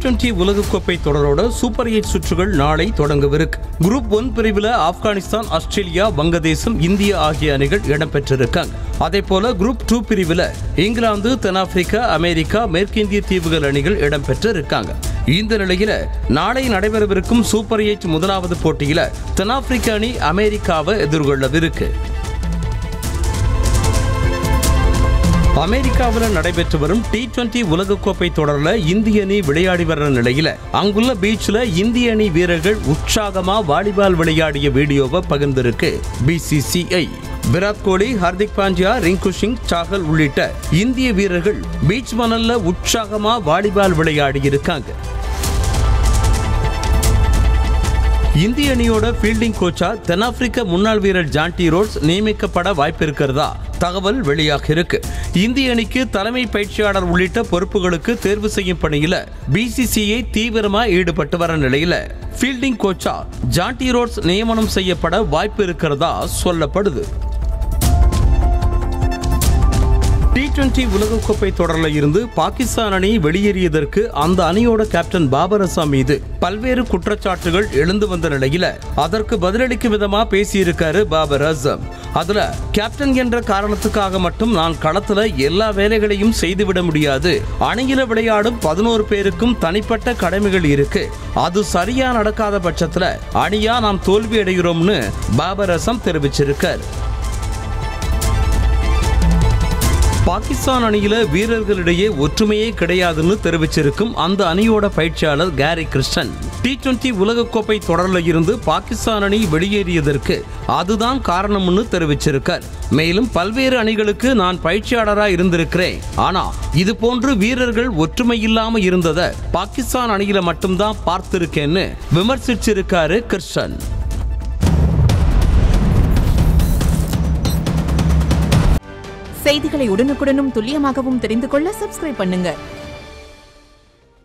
twenty உலகக்கோப்பை தொடரோட super eight சுற்றுகள் நாளை தொடங்கவிருக்கு குரூப் ஒன் பிரிவில் ஆப்கானிஸ்தான் ஆஸ்திரேலியா வங்கதேசம் இந்தியா ஆகிய அணிகள் இடம்பெற்றிருக்காங்க அதே போல குரூப் டூ பிரிவில் இங்கிலாந்து தென்னாப்பிரிக்கா அமெரிக்கா மேற்கிந்திய தீவுகள் அணிகள் இடம்பெற்று இருக்காங்க இந்த நிலையில நாளை நடைபெறவிருக்கும் சூப்பர் எயிட் முதலாவது போட்டியில தென்னாப்பிரிக்க அணி அமெரிக்காவை எதிர்கொள்ளவிருக்கு அமெரிக்காவில் நடைபெற்று வரும் டி டுவெண்டி உலகக்கோப்பை தொடரில் இந்திய அணி விளையாடி வர்ற நிலையில அங்குள்ள பீச்ல இந்திய அணி வீரர்கள் உற்சாகமா வாலிபால் விளையாடிய வீடியோவை பகிர்ந்திருக்கு பிசிசிஐ விராட் கோலி ஹர்திக் பாண்டியா ரிங்கு சிங் சாகல் உள்ளிட்ட இந்திய வீரர்கள் பீச் மணல்ல உற்சாகமா வாலிபால் விளையாடி இருக்காங்க இந்திய அணியோட ஃபீல்டிங் கோச்சா தென்னாப்பிரிக்க முன்னாள் வீரர் ஜான்டி ரோட்ஸ் நியமிக்கப்பட வாய்ப்பு இருக்கிறதா தகவல் வெளியாக இருக்கு இந்திய அணிக்கு தலைமை பயிற்சியாளர் உள்ளிட்ட பொறுப்புகளுக்கு தேர்வு செய்யும் பணியில பிசிசிஐ தீவிரமா ஈடுபட்டு வர நிலையில ஃபீல்டிங் கோச்சா ஜான்டி ரோட்ஸ் நியமனம் செய்யப்பட வாய்ப்பு இருக்கிறதா சொல்லப்படுது டி டுவெண்டி உலகக்கோப்பை தொடரில் இருந்து பாகிஸ்தான் அணி வெளியேறியதற்கு அந்த அணியோட கேப்டன் பாபர் அசாம் மீது பல்வேறு குற்றச்சாட்டுகள் எழுந்து வந்த நிலையில அதற்கு பதிலளிக்கும் விதமா பேசியிருக்காரு பாபர் அசாம் அதுல கேப்டன் என்ற காரணத்துக்காக மட்டும் நான் களத்துல எல்லா வேலைகளையும் செய்துவிட முடியாது அணியில விளையாடும் பதினோரு பேருக்கும் தனிப்பட்ட கடமைகள் இருக்கு அது சரியா நடக்காத பட்சத்துல அணியா நாம் தோல்வி அடைகிறோம்னு பாபர் அசாம் தெரிவிச்சிருக்காரு பாகிஸ்தான் அணியில வீரர்களிடையே ஒற்றுமையே கிடையாதுன்னு தெரிவிச்சிருக்கும் அந்த அணியோட பயிற்சியாளர் கேரி கிருஷ்ணன் டி டுவெண்டி உலகக்கோப்பை தொடரில் இருந்து பாகிஸ்தான் அணி வெளியேறியதற்கு அதுதான் காரணம்னு தெரிவிச்சிருக்கார் மேலும் பல்வேறு அணிகளுக்கு நான் பயிற்சியாளரா இருந்திருக்கிறேன் ஆனா இது போன்று வீரர்கள் ஒற்றுமை இல்லாம இருந்ததை பாகிஸ்தான் அணியில மட்டும்தான் பார்த்திருக்கேன்னு விமர்சிச்சிருக்காரு கிருஷ்ணன் செய்திகளை உடனுக்குடனும் துல்லியமாகவும் தெரிந்து கொள்ள சப்ஸ்கிரைப் பண்ணுங்க